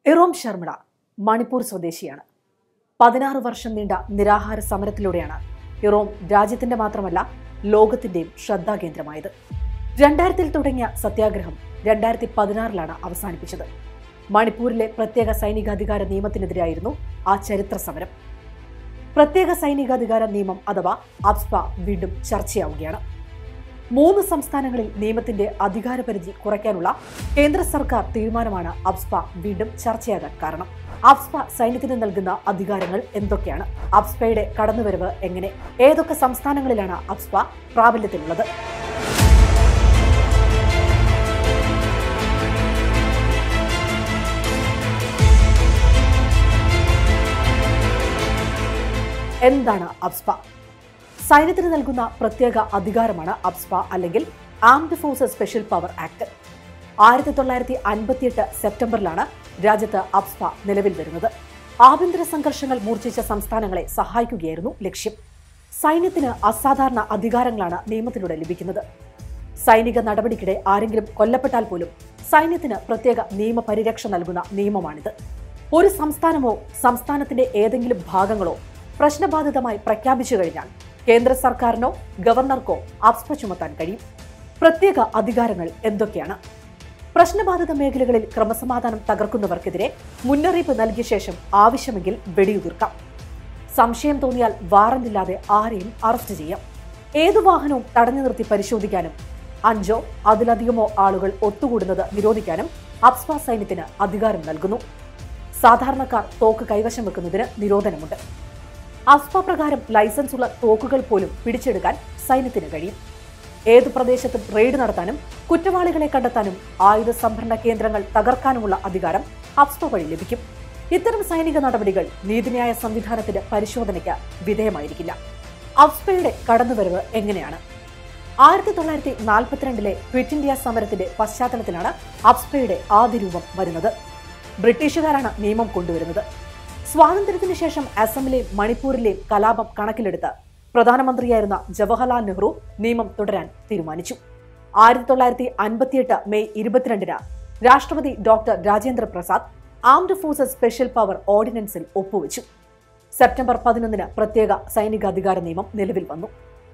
ഇറോം ശർമിള മണിപ്പൂർ സ്വദേശിയാണ് പതിനാറ് വർഷം നീണ്ട നിരാഹാര സമരത്തിലൂടെയാണ് ഇറോം രാജ്യത്തിന്റെ മാത്രമല്ല ലോകത്തിന്റെയും ശ്രദ്ധാകേന്ദ്രമായത് രണ്ടായിരത്തിൽ തുടങ്ങിയ സത്യാഗ്രഹം രണ്ടായിരത്തി പതിനാറിലാണ് അവസാനിപ്പിച്ചത് മണിപ്പൂരിലെ പ്രത്യേക സൈനികാധികാര നിയമത്തിനെതിരായിരുന്നു ആ ചരിത്ര സമരം പ്രത്യേക സൈനികാധികാര നിയമം അഥവാ അബ്സ്പ വീണ്ടും ചർച്ചയാവുകയാണ് മൂന്ന് സംസ്ഥാനങ്ങളിൽ നിയമത്തിന്റെ അധികാരപരിധി കുറയ്ക്കാനുള്ള കേന്ദ്ര സർക്കാർ തീരുമാനമാണ് അബ്സ്പ വീണ്ടും ചർച്ചയാകാൻ കാരണം അബ്സ്പ സൈന്യത്തിന് നൽകുന്ന അധികാരങ്ങൾ എന്തൊക്കെയാണ് അബ്സ്പയുടെ കടന്നുവരവ് എങ്ങനെ ഏതൊക്കെ സംസ്ഥാനങ്ങളിലാണ് അബ്സ്പ പ്രാബല്യത്തിലുള്ളത് എന്താണ് അബ്സ്പ സൈന്യത്തിന് നൽകുന്ന പ്രത്യേക അധികാരമാണ് അബ്സ്പ അല്ലെങ്കിൽ armed forces special power act ആയിരത്തി തൊള്ളായിരത്തി അൻപത്തിയെട്ട് സെപ്റ്റംബറിലാണ് രാജ്യത്ത് അബ്സ്പ നിലവിൽ വരുന്നത് ആഭ്യന്തര സംഘർഷങ്ങൾ മൂർച്ഛിച്ച സംസ്ഥാനങ്ങളെ സഹായിക്കുകയായിരുന്നു ലക്ഷ്യം സൈന്യത്തിന് അസാധാരണ അധികാരങ്ങളാണ് നിയമത്തിലൂടെ ലഭിക്കുന്നത് സൈനിക നടപടിക്കിടെ ആരെങ്കിലും കൊല്ലപ്പെട്ടാൽ പോലും സൈന്യത്തിന് പ്രത്യേക നിയമപരിരക്ഷ നൽകുന്ന നിയമമാണിത് ഒരു സംസ്ഥാനമോ സംസ്ഥാനത്തിന്റെ ഏതെങ്കിലും ഭാഗങ്ങളോ പ്രശ്നബാധിതമായി പ്രഖ്യാപിച്ചു കഴിഞ്ഞാൽ കേന്ദ്ര സർക്കാരിനോ ഗവർണർക്കോ അബ്സ്പ ചുമത്താൻ കഴിയും പ്രത്യേക അധികാരങ്ങൾ എന്തൊക്കെയാണ് പ്രശ്നബാധിത മേഖലകളിൽ ക്രമസമാധാനം തകർക്കുന്നവർക്കെതിരെ മുന്നറിയിപ്പ് നൽകിയ ശേഷം ആവശ്യമെങ്കിൽ വെടിയുതിർക്കാം സംശയം തോന്നിയാൽ വാറന്റില്ലാതെ ആരെയും അറസ്റ്റ് ചെയ്യാം ഏതു വാഹനവും തടഞ്ഞു നിർത്തി പരിശോധിക്കാനും അഞ്ചോ അതിലധികമോ ആളുകൾ ഒത്തുകൂടുന്നത് നിരോധിക്കാനും അബ്സ്പ സൈന്യത്തിന് അധികാരം നൽകുന്നു സാധാരണക്കാർ തോക്ക് കൈവശം വെക്കുന്നതിന് നിരോധനമുണ്ട് അസ്പ പ്രകാരം ലൈസൻസ് ഉള്ള തോക്കുകൾ പോലും പിടിച്ചെടുക്കാൻ സൈന്യത്തിന് കഴിയും ഏതു പ്രദേശത്തും റെയ്ഡ് നടത്താനും കുറ്റവാളികളെ കണ്ടെത്താനും ആയുധ സംഭരണ കേന്ദ്രങ്ങൾ തകർക്കാനുമുള്ള അധികാരം അബ്സ്പ വഴി ലഭിക്കും ഇത്തരം സൈനിക നടപടികൾ നീതിന്യായ സംവിധാനത്തിന്റെ പരിശോധനയ്ക്ക് വിധേയമായിരിക്കില്ല അബ്സ്പയുടെ കടന്നുവരവ് എങ്ങനെയാണ് ആയിരത്തി തൊള്ളായിരത്തി നാൽപ്പത്തിരണ്ടിലെ ക്വിറ്റ് ഇന്ത്യ സമരത്തിന്റെ പശ്ചാത്തലത്തിലാണ് അബ്സ്പയുടെ ആദ്യ രൂപം വരുന്നത് ബ്രിട്ടീഷുകാരാണ് നിയമം കൊണ്ടുവരുന്നത് സ്വാതന്ത്ര്യത്തിന് ശേഷം അസമിലെയും മണിപ്പൂരിലെയും കലാപം കണക്കിലെടുത്ത് പ്രധാനമന്ത്രിയായിരുന്ന ജവഹർലാൽ നെഹ്റു നിയമം തുടരാൻ തീരുമാനിച്ചു ആയിരത്തി തൊള്ളായിരത്തി അൻപത്തിയെട്ട് മെയ് ഇരുപത്തിരണ്ടിന് രാഷ്ട്രപതി doctor Rajendra Prasad armed forces special power ഓർഡിനൻസിൽ ഒപ്പുവെച്ചു സെപ്റ്റംബർ പതിനൊന്നിന് പ്രത്യേക സൈനികാധികാര നിയമം നിലവിൽ വന്നു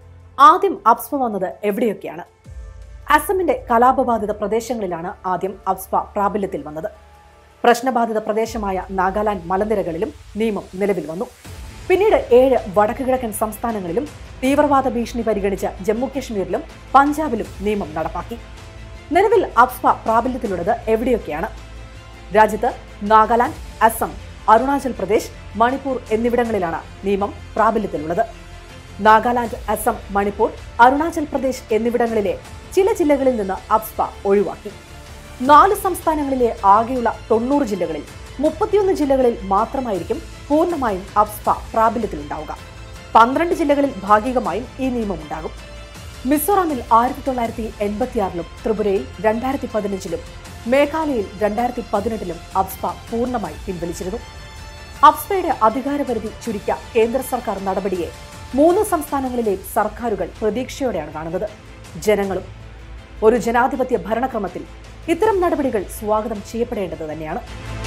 ആദ്യം അബ്സ്പ വന്നത് എവിടെയൊക്കെയാണ് അസമിന്റെ കലാപബാധിത പ്രദേശങ്ങളിലാണ് ആദ്യം അബ്സ്പ പ്രാബല്യത്തിൽ വന്നത് പ്രശ്നബാധിത പ്രദേശമായ നാഗാലാൻഡ് മലനിരകളിലും നിയമം നിലവിൽ വന്നു പിന്നീട് ഏഴ് വടക്കു കിഴക്കൻ സംസ്ഥാനങ്ങളിലും തീവ്രവാദ ഭീഷണി പരിഗണിച്ച ജമ്മു കശ്മീരിലും പഞ്ചാബിലും നിയമം നടപ്പാക്കി നിലവിൽ അബ്സ്പ പ്രാബല്യത്തിലുള്ളത് എവിടെയൊക്കെയാണ് രാജ്യത്ത് നാഗാലാൻഡ് അസം അരുണാചൽ പ്രദേശ് മണിപ്പൂർ എന്നിവിടങ്ങളിലാണ് നിയമം പ്രാബല്യത്തിലുള്ളത് നാഗാലാൻഡ് അസം മണിപ്പൂർ അരുണാചൽ പ്രദേശ് എന്നിവിടങ്ങളിലെ ചില ജില്ലകളിൽ നിന്ന് അബ്സ്പ ഒഴിവാക്കി നാല് സംസ്ഥാനങ്ങളിലെ ആകെയുള്ള തൊണ്ണൂറ് ജില്ലകളിൽ മുപ്പത്തിയൊന്ന് ജില്ലകളിൽ മാത്രമായിരിക്കും പൂർണ്ണമായും അബ്സ്പ പ്രാബല്യത്തിലുണ്ടാവുക പന്ത്രണ്ട് ജില്ലകളിൽ ഭാഗികമായും ഈ നിയമം ഉണ്ടാകും മിസോറാമിൽ ആയിരത്തി തൊള്ളായിരത്തി എൺപത്തിയാറിലും ത്രിപുരയിൽ രണ്ടായിരത്തി പതിനഞ്ചിലും മേഘാലയയിൽ രണ്ടായിരത്തി പതിനെട്ടിലും അബ്സ്പ പൂർണ്ണമായി പിൻവലിച്ചിരുന്നു അബ്സ്പയുടെ അധികാരപരിധി ചുരുക്കിയ കേന്ദ്ര സർക്കാർ നടപടിയെ മൂന്ന് സംസ്ഥാനങ്ങളിലെയും സർക്കാരുകൾ പ്രതീക്ഷയോടെയാണ് കാണുന്നത് ജനങ്ങളും ഒരു ജനാധിപത്യ ഭരണക്രമത്തിൽ ഇത്തരം നടപടികൾ സ്വാഗതം ചെയ്യപ്പെടേണ്ടത് തന്നെയാണ്